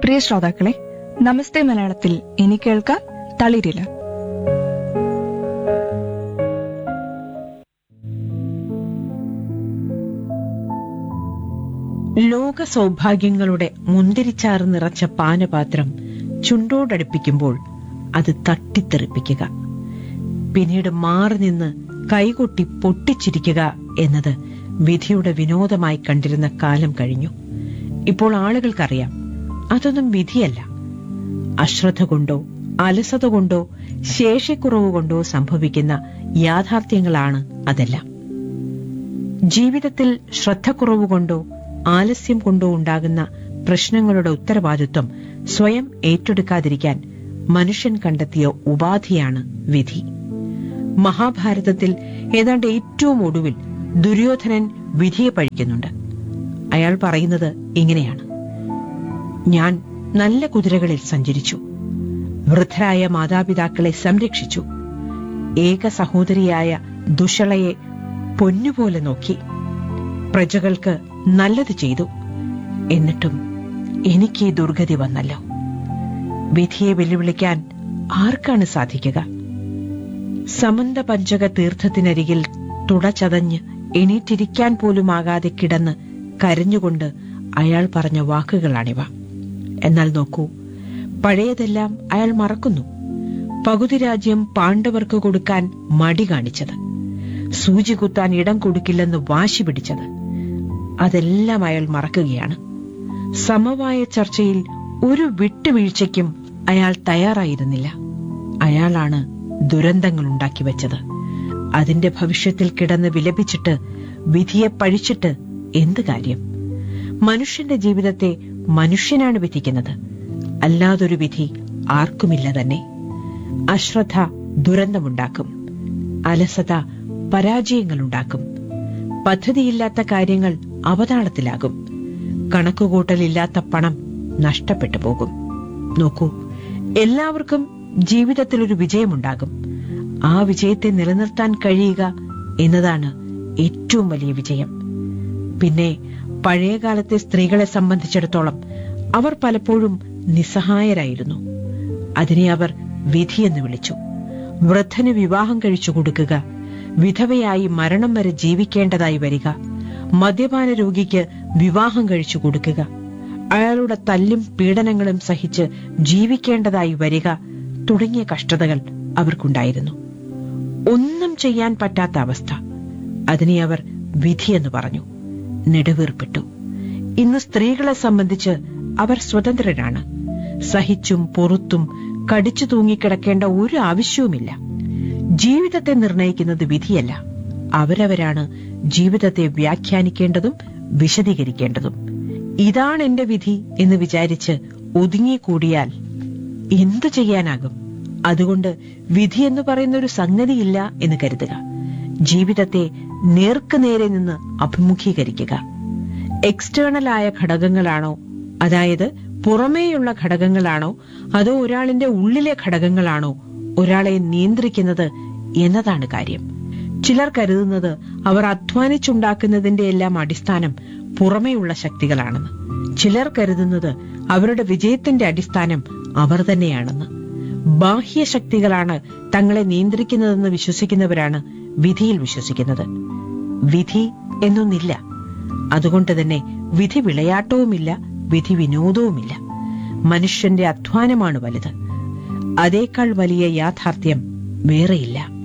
പ്രിയ ശ്രോതാക്കളെ നമസ്തേ മലയാളത്തിൽ ഇനി കേൾക്കാം തളിരില ലോക സൗഭാഗ്യങ്ങളുടെ മുന്തിരിച്ചാറ് നിറച്ച പാനപാത്രം ചുണ്ടോടടുപ്പിക്കുമ്പോൾ അത് തട്ടിത്തെറിപ്പിക്കുക പിന്നീട് മാറി നിന്ന് കൈകൊട്ടി പൊട്ടിച്ചിരിക്കുക എന്നത് വിധിയുടെ വിനോദമായി കണ്ടിരുന്ന കാലം കഴിഞ്ഞു ഇപ്പോൾ ആളുകൾക്കറിയാം അതൊന്നും വിധിയല്ല അശ്രദ്ധ കൊണ്ടോ അലസത കൊണ്ടോ ശേഷിക്കുറവ് കൊണ്ടോ സംഭവിക്കുന്ന യാഥാർത്ഥ്യങ്ങളാണ് അതെല്ലാം ജീവിതത്തിൽ ശ്രദ്ധക്കുറവ് കൊണ്ടോ ആലസ്യം കൊണ്ടോ ഉണ്ടാകുന്ന പ്രശ്നങ്ങളുടെ ഉത്തരവാദിത്വം സ്വയം ഏറ്റെടുക്കാതിരിക്കാൻ മനുഷ്യൻ കണ്ടെത്തിയ ഉപാധിയാണ് വിധി മഹാഭാരതത്തിൽ ഏതാണ്ട് ഏറ്റവും ഒടുവിൽ ദുര്യോധനൻ വിധിയെ പഴിക്കുന്നുണ്ട് അയാൾ പറയുന്നത് ഇങ്ങനെയാണ് ഞാൻ നല്ല കുതിരകളിൽ സഞ്ചരിച്ചു വൃദ്ധരായ മാതാപിതാക്കളെ സംരക്ഷിച്ചു ഏക സഹോദരിയായ ദുഷളയെ പൊന്നുപോലെ നോക്കി പ്രജകൾക്ക് നല്ലത് ചെയ്തു എന്നിട്ടും എനിക്ക് ഈ ദുർഗതി വന്നല്ലോ വിധിയെ വെല്ലുവിളിക്കാൻ ആർക്കാണ് സാധിക്കുക സമന്ത പഞ്ചക തീർത്ഥത്തിനരികിൽ തുടചതഞ്ഞ് എണീറ്റിരിക്കാൻ പോലുമാകാതെ കിടന്ന് കരഞ്ഞുകൊണ്ട് അയാൾ പറഞ്ഞ വാക്കുകളാണിവ എന്നാൽ നോക്കൂ പഴയതെല്ലാം അയാൾ മറക്കുന്നു പകുതി രാജ്യം പാണ്ഡവർക്ക് കൊടുക്കാൻ മടി കാണിച്ചത് സൂചി കുത്താൻ ഇടം കൊടുക്കില്ലെന്ന് വാശി പിടിച്ചത് അതെല്ലാം അയാൾ മറക്കുകയാണ് സമവായ ചർച്ചയിൽ ഒരു വിട്ടുവീഴ്ചയ്ക്കും അയാൾ തയ്യാറായിരുന്നില്ല അയാളാണ് ദുരന്തങ്ങൾ ഉണ്ടാക്കി വെച്ചത് അതിന്റെ ഭവിഷ്യത്തിൽ കിടന്ന് വിലപിച്ചിട്ട് വിധിയെ പഴിച്ചിട്ട് എന്ത് കാര്യം മനുഷ്യന്റെ ജീവിതത്തെ മനുഷ്യനാണ് വിധിക്കുന്നത് അല്ലാതൊരു വിധി ആർക്കുമില്ല തന്നെ അശ്രദ്ധ ദുരന്തമുണ്ടാക്കും അലസത പരാജയങ്ങളുണ്ടാക്കും പദ്ധതിയില്ലാത്ത കാര്യങ്ങൾ അവതാളത്തിലാകും കണക്കുകൂട്ടലില്ലാത്ത പണം നഷ്ടപ്പെട്ടു പോകും നോക്കൂ എല്ലാവർക്കും ജീവിതത്തിൽ ഒരു വിജയമുണ്ടാകും ആ വിജയത്തെ നിലനിർത്താൻ കഴിയുക എന്നതാണ് ഏറ്റവും വലിയ വിജയം പിന്നെ പഴയകാലത്തെ സ്ത്രീകളെ സംബന്ധിച്ചിടത്തോളം അവർ പലപ്പോഴും നിസ്സഹായരായിരുന്നു അതിനെ അവർ വിധിയെന്ന് വിളിച്ചു വൃദ്ധന് വിവാഹം കഴിച്ചു കൊടുക്കുക വിധവയായി മരണം വരെ ജീവിക്കേണ്ടതായി വരിക മദ്യപാന രോഗിക്ക് വിവാഹം കഴിച്ചു കൊടുക്കുക അയാളുടെ തല്ലും പീഡനങ്ങളും സഹിച്ച് ജീവിക്കേണ്ടതായി വരിക തുടങ്ങിയ കഷ്ടതകൾ അവർക്കുണ്ടായിരുന്നു ഒന്നും ചെയ്യാൻ പറ്റാത്ത അവസ്ഥ അതിനെ അവർ വിധിയെന്ന് പറഞ്ഞു നെടുവീർപ്പിട്ടു ഇന്ന് സ്ത്രീകളെ സംബന്ധിച്ച് അവർ സ്വതന്ത്രരാണ് സഹിച്ചും പൊറുത്തും കടിച്ചു തൂങ്ങിക്കിടക്കേണ്ട ഒരു ആവശ്യവുമില്ല ജീവിതത്തെ നിർണയിക്കുന്നത് വിധിയല്ല അവരവരാണ് ജീവിതത്തെ വ്യാഖ്യാനിക്കേണ്ടതും വിശദീകരിക്കേണ്ടതും ഇതാണ് എന്റെ വിധി എന്ന് വിചാരിച്ച് ഒതുങ്ങിക്കൂടിയാൽ എന്തു ചെയ്യാനാകും അതുകൊണ്ട് വിധി എന്ന് പറയുന്ന ഒരു സംഗതിയില്ല എന്ന് കരുതുക ജീവിതത്തെ നേർക്കുനേരെ നിന്ന് അഭിമുഖീകരിക്കുക എക്സ്റ്റേണലായ ഘടകങ്ങളാണോ അതായത് പുറമേയുള്ള ഘടകങ്ങളാണോ അതോ ഒരാളിന്റെ ഉള്ളിലെ ഘടകങ്ങളാണോ ഒരാളെ നിയന്ത്രിക്കുന്നത് എന്നതാണ് കാര്യം ചിലർ കരുതുന്നത് അവർ അധ്വാനിച്ചുണ്ടാക്കുന്നതിന്റെ എല്ലാം അടിസ്ഥാനം പുറമേയുള്ള ശക്തികളാണെന്ന് ചിലർ കരുതുന്നത് അവരുടെ വിജയത്തിന്റെ അടിസ്ഥാനം അവർ തന്നെയാണെന്ന് ബാഹ്യശക്തികളാണ് തങ്ങളെ നിയന്ത്രിക്കുന്നതെന്ന് വിശ്വസിക്കുന്നവരാണ് വിധിയിൽ വിശ്വസിക്കുന്നത് വിധി എന്നൊന്നില്ല അതുകൊണ്ട് തന്നെ വിധി വിളയാട്ടവുമില്ല വിധി വിനോദവുമില്ല മനുഷ്യന്റെ അധ്വാനമാണ് വലുത് അതേക്കാൾ വലിയ യാഥാർത്ഥ്യം വേറെയില്ല